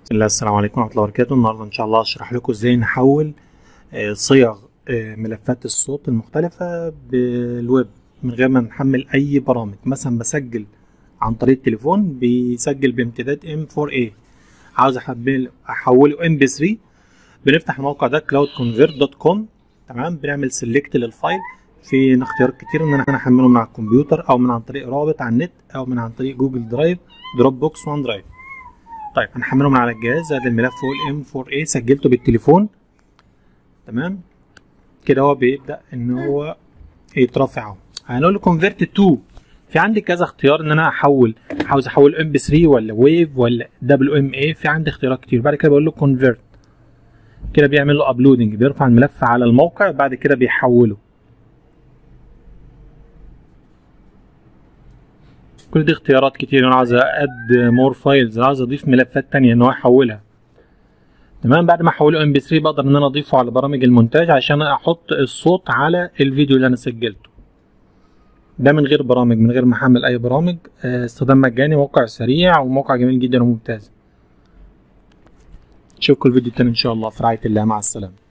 بسم الله السلام عليكم ورحمة الله وبركاته النهاردة إن شاء الله هشرح لكم إزاي نحول آه، صيغ آه، ملفات الصوت المختلفة بالويب من غير ما نحمل أي برامج مثلا بسجل عن طريق التليفون بيسجل بامتداد M4A عاوز أحمل أحوله MP3 بنفتح الموقع ده cloudconvert.com تمام بنعمل سيلكت للفايل في اختيارات كتير ان انا احمله من على الكمبيوتر او من عن طريق رابط على النت او من عن طريق جوجل درايف دروب بوكس وان درايف طيب هنحمله من على الجهاز ادي الملف هو الام 4 a سجلته بالتليفون تمام كده هو بيبدا ان هو يترفع اهو هنقول له كونفيرت تو في عندي كذا اختيار ان انا احول عاوز احول ام بي 3 ولا ويف ولا دبليو ام اي في عندي اختيارات كتير بعد كده بقول له كونفيرت كده بيعمل له ابلودنج بيرفع الملف على الموقع بعد كده بيحوله كل دي اختيارات كتير انا عاوز اد مور فايلز عاوز اضيف ملفات تانية ان هو يحولها تمام بعد ما احوله ام بي 3 بقدر ان انا اضيفه على برامج المونتاج عشان احط الصوت على الفيديو اللي انا سجلته ده من غير برامج من غير ما احمل اي برامج آه، استخدام مجاني موقع سريع وموقع جميل جدا وممتاز اشوفكم الفيديو التاني ان شاء الله في رعاية الله مع السلامة